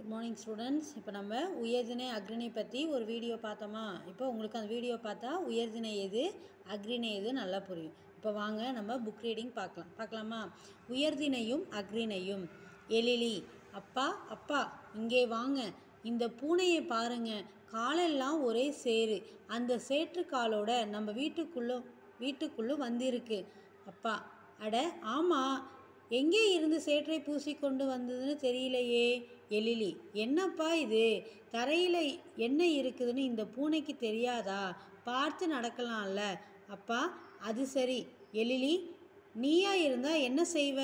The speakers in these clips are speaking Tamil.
குட் மார்னிங் ஸ்டூடெண்ட்ஸ் இப்போ நம்ம உயர்திணை அக்ரிணை பற்றி ஒரு வீடியோ பார்த்தோமா இப்போ உங்களுக்கு அந்த வீடியோ பார்த்தா உயர்திணை எது அக்ரிணை எது நல்லா புரியும் இப்போ வாங்க நம்ம புக் ரீடிங் பார்க்கலாம் பார்க்கலாமா உயர்திணையும் அக்ரிணையும் எழிலி அப்பா அப்பா இங்கே வாங்க இந்த பூனையை பாருங்க காலெல்லாம் ஒரே சேரு அந்த சேற்று காலோட நம்ம வீட்டுக்குள்ளே வீட்டுக்குள்ளே வந்திருக்கு அப்பா அட ஆமாம் எங்கே இருந்து சேற்றை பூசிக்கொண்டு வந்ததுன்னு தெரியலையே எழிலி என்னப்பா இது தரையில் என்ன இருக்குதுன்னு இந்த பூனைக்கு தெரியாதா பார்த்து நடக்கலாம்ல அப்பா அது சரி எழிலி நீயா இருந்தா என்ன செய்வ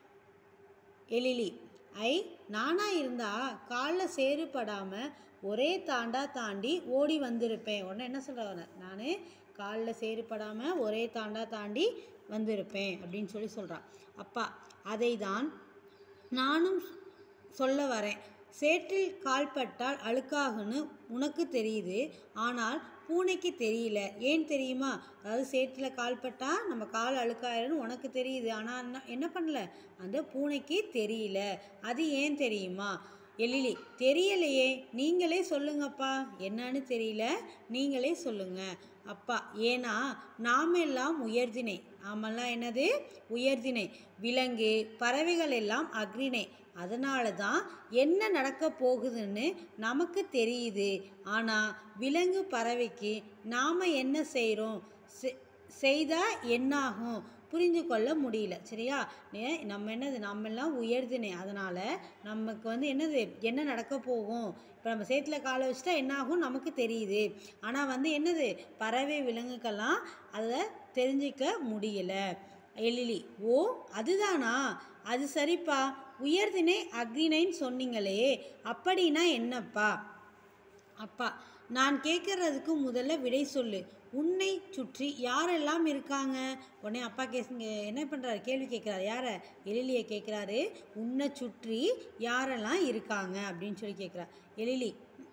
எழிலி ஐ நானா இருந்தா காலில் சேறு படாமல் ஒரே தாண்டா தாண்டி ஓடி வந்திருப்பேன் உடனே என்ன சொல்கிறாங்க நான் காலில் சேறு படாமல் ஒரே தாண்டா தாண்டி வந்திருப்பேன் அப்படின்னு சொல்லி சொல்கிறான் அப்பா அதை தான் நானும் சொல்ல வரேன் சேற்றில் கால்பட்டால் அழுக்காகுன்னு உனக்கு தெரியுது ஆனால் பூனைக்கு தெரியல ஏன் தெரியுமா அதாவது சேற்றில் கால்பட்டா நம்ம கால் அழுக்காயிருன்னு உனக்கு தெரியுது ஆனால் என்ன என்ன பண்ணல அந்த பூனைக்கு தெரியல அது ஏன் தெரியுமா எழிலி தெரியலையே நீங்களே சொல்லுங்கப்பா என்னன்னு தெரியல நீங்களே சொல்லுங்க அப்பா ஏன்னா நாமெல்லாம் உயர்தினை நாமெல்லாம் என்னது உயர்தினை விலங்கு பறவைகள் எல்லாம் அக்ரிணை அதனால தான் என்ன நடக்க போகுதுன்னு நமக்கு தெரியுது ஆனால் விலங்கு பறவைக்கு நாம் என்ன செய்கிறோம் செய்தால் என்னாகும் புரிஞ்சு கொள்ள முடியல சரியா நே- நம்ம என்னது நம்மெல்லாம் உயர்தினை அதனால் நமக்கு வந்து என்னது என்ன நடக்க போகும் இப்போ நம்ம சேத்துல காலை வச்சுட்டா என்ன ஆகும் நமக்கு தெரியுது ஆனால் வந்து என்னது பறவை விலங்குக்கெல்லாம் அதை தெரிஞ்சிக்க முடியல எழிலி ஓ அதுதானா அது சரிப்பா உயர்தினை அக்ரிணைன்னு சொன்னீங்களே அப்படின்னா என்னப்பா அப்பா நான் கேட்கறதுக்கு முதல்ல விடை சொல்லு உன்னை சுற்றி யாரெல்லாம் இருக்காங்க உடனே அப்பா கேசுங்க என்ன பண்ணுறாரு கேள்வி கேட்குறாரு யாரை எழிலியை கேட்குறாரு உன்னை சுற்றி யாரெல்லாம் இருக்காங்க அப்படின்னு சொல்லி கேட்குறா எழிலி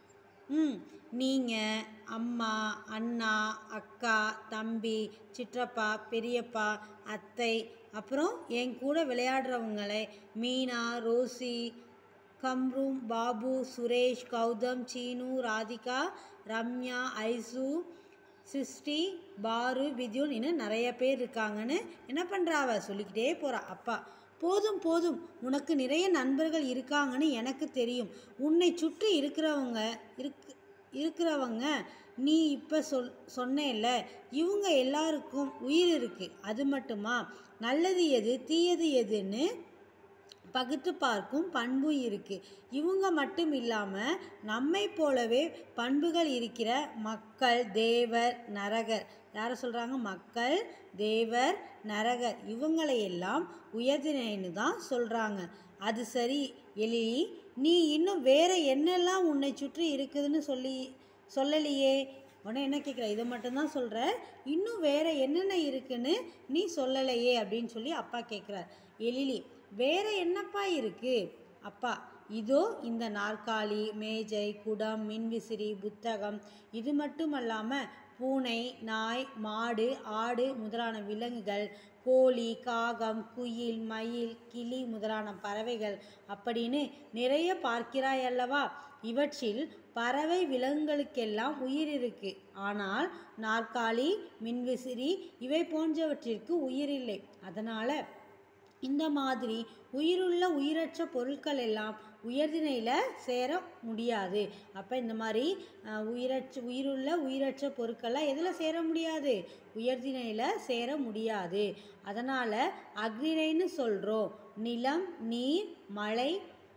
ம் நீங்கள் அம்மா அண்ணா அக்கா தம்பி சிற்றப்பா பெரியப்பா அத்தை அப்புறம் என் கூட விளையாடுறவங்களே மீனா ரோசி கம்ரும் பாபு சுரேஷ் கௌதம் சீனு ராதிகா ரம்யா ஐசு சிருஷ்டி பாரு வித்யுன் இன்னும் நிறைய பேர் இருக்காங்கன்னு என்ன பண்ணுறா அவ சொல்லிக்கிட்டே போகிறா அப்பா போதும் போதும் உனக்கு நிறைய நண்பர்கள் இருக்காங்கன்னு எனக்கு தெரியும் உன்னை சுற்றி இருக்கிறவங்க இருக்கு இருக்கிறவங்க நீ இப்போ சொல் சொன்னேல்ல இவங்க எல்லாருக்கும் உயிர் இருக்குது அது மட்டுமா நல்லது எது தீயது எதுன்னு பகுத்து பார்க்கும் பண்பும் இருக்குது இவங்க மட்டும் இல்லாமல் நம்மை போலவே பண்புகள் இருக்கிற மக்கள் தேவர் நரகர் யாரை சொல்கிறாங்க மக்கள் தேவர் நரகர் இவங்களையெல்லாம் உயர்தினைன்னு தான் சொல்கிறாங்க அது சரி எழிலி நீ இன்னும் வேற என்னெல்லாம் உன்னை சுற்றி இருக்குதுன்னு சொல்லி சொல்லலையே உடனே என்ன கேட்குற இதை மட்டும்தான் சொல்கிற இன்னும் வேற என்னென்ன இருக்குன்னு நீ சொல்லலையே அப்படின்னு சொல்லி அப்பா கேட்குறார் எழிலி வேற என்னப்பா இருக்கு அப்பா இதோ இந்த நாற்காலி மேஜை குடம் மின்விசிறி புத்தகம் இது மட்டுமல்லாமல் பூனை நாய் மாடு ஆடு முதலான விலங்குகள் கோழி காகம் குயில் மயில் கிளி முதலான பறவைகள் அப்படின்னு நிறைய பார்க்கிறாய் அல்லவா இவற்றில் பறவை விலங்குகளுக்கெல்லாம் உயிர் இருக்கு ஆனால் நாற்காலி மின்விசிறி இவை போன்றவற்றிற்கு உயிர் இல்லை அதனால் இந்த மாதிரி உயிருள்ள உயிரற்ற பொருட்கள் எல்லாம் உயர்திணையில் சேர முடியாது அப்போ இந்த மாதிரி அஹ், உயிரற்ற உயிருள்ள உயிரற்ற பொருட்கள்லாம் எதில் சேர முடியாது உயர்திணையில் சேர முடியாது அதனால் அக்ரிணைன்னு சொல்கிறோம் நிலம் நீர் மழை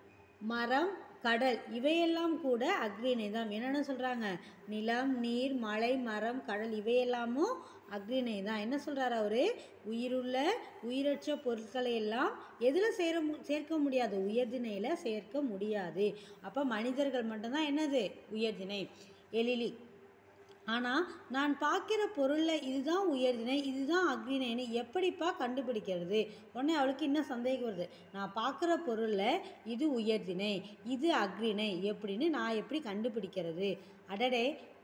மரம் கடல் இவையெல்லாம் கூட அக்ரிணை தான் என்னென்ன சொல்கிறாங்க நிலம் நீர் மலை மரம் கடல் இவையெல்லாமும் அக்ரிணை தான் என்ன சொல்கிறாரு அவரு உயிருள்ள உயிரற்ற பொருட்களை எல்லாம் எதில் சேர மு சேர்க்க முடியாது உயர்திணையில் சேர்க்க முடியாது அப்போ மனிதர்கள் மட்டும்தான் என்னது உயர்திணை எழிலி ஆனால் நான் பார்க்குற பொருளில் இதுதான் உயர்திணை இதுதான் அக்ரிணைன்னு எப்படிப்பா கண்டுபிடிக்கிறது உடனே அவளுக்கு இன்னும் சந்தேகம் வருது நான் பார்க்குற பொருளில் இது உயர்திணை இது அக்ரிணை எப்படின்னு நான் எப்படி கண்டுபிடிக்கிறது அடடே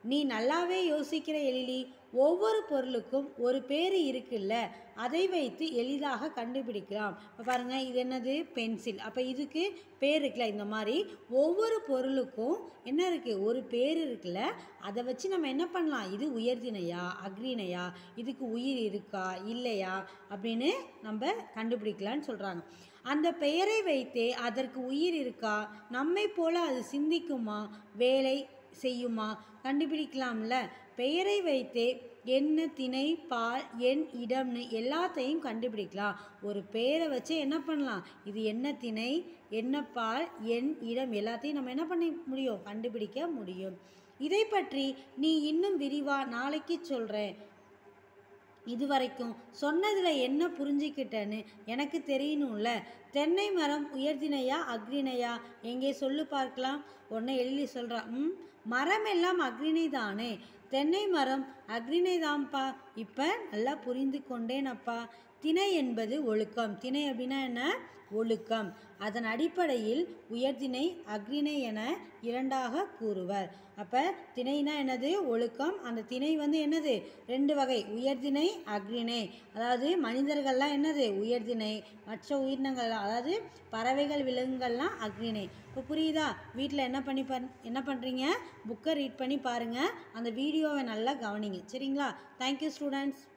நீ நல்லாவே யோசிக்கிற எழிலி ஒவ்வொரு பொருளுக்கும் ஒரு பேர் இருக்குல்ல அதை வைத்து எளிதாக கண்டுபிடிக்கலாம் இப்போ பாருங்கள் இது என்னது பென்சில் அப்போ இதுக்கு பேர் இருக்குல்ல இந்த மாதிரி ஒவ்வொரு பொருளுக்கும் என்ன இருக்குது ஒரு பேர் இருக்குல்ல அதை வச்சு நம்ம என்ன பண்ணலாம் இது உயர்திணையா அக்ரிணையா இதுக்கு உயிர் இருக்கா இல்லையா அப்படின்னு நம்ம கண்டுபிடிக்கலான்னு சொல்கிறாங்க அந்த பெயரை வைத்தே அதற்கு உயிர் இருக்கா நம்மை போல அது சிந்திக்குமா வேலை செய்யுமா கண்டுபிடிக்கலாம்ல பெயரை வைத்தே என்ன திணை பால் எண் இடம்னு எல்லாத்தையும் கண்டுபிடிக்கலாம் ஒரு பெயரை வச்சு என்ன பண்ணலாம் இது என்ன திணை என்ன பால் எண் இடம் எல்லாத்தையும் நம்ம என்ன பண்ண முடியும் கண்டுபிடிக்க முடியும் இதை பற்றி நீ இன்னும் விரிவா நாளைக்கு சொல்கிறேன் இதுவரைக்கும் சொன்னதில் என்ன புரிஞ்சுக்கிட்டேன்னு எனக்கு தெரியணும்ல தென்னை மரம் உயர்தினையா அக்ரிணையா எங்கே சொல்லு பார்க்கலாம் உடனே எழுதி சொல்கிறா ம் மரம் எல்லாம் அக்ரிணை தானே தென்னை மரம் அக்ரிணை தான்ப்பா இப்போ நல்லா புரிந்து கொண்டேனப்பா திணை என்பது ஒழுக்கம் திணை அப்படின்னா என்ன ஒழுக்கம் அதன் அடிப்படையில் உயர்திணை அக்ரிணை என இரண்டாக கூறுவர் அப்போ திணைனா என்னது ஒழுக்கம் அந்த திணை வந்து என்னது ரெண்டு வகை உயர்திணை அக்ரிணை அதாவது மனிதர்கள்லாம் என்னது உயர்திணை மற்ற உயிரினங்கள் அதாவது பறவைகள் விலங்குகள்லாம் அக்ரிணை இப்போ புரியுதா வீட்டில் என்ன பண்ணி பண் என்ன பண்ணுறீங்க புக்கை ரீட் பண்ணி பாருங்கள் அந்த வீடியோவை நல்லா கவனிங்க சரிங்களா தேங்க்யூ ஸ்டூடெண்ட்ஸ்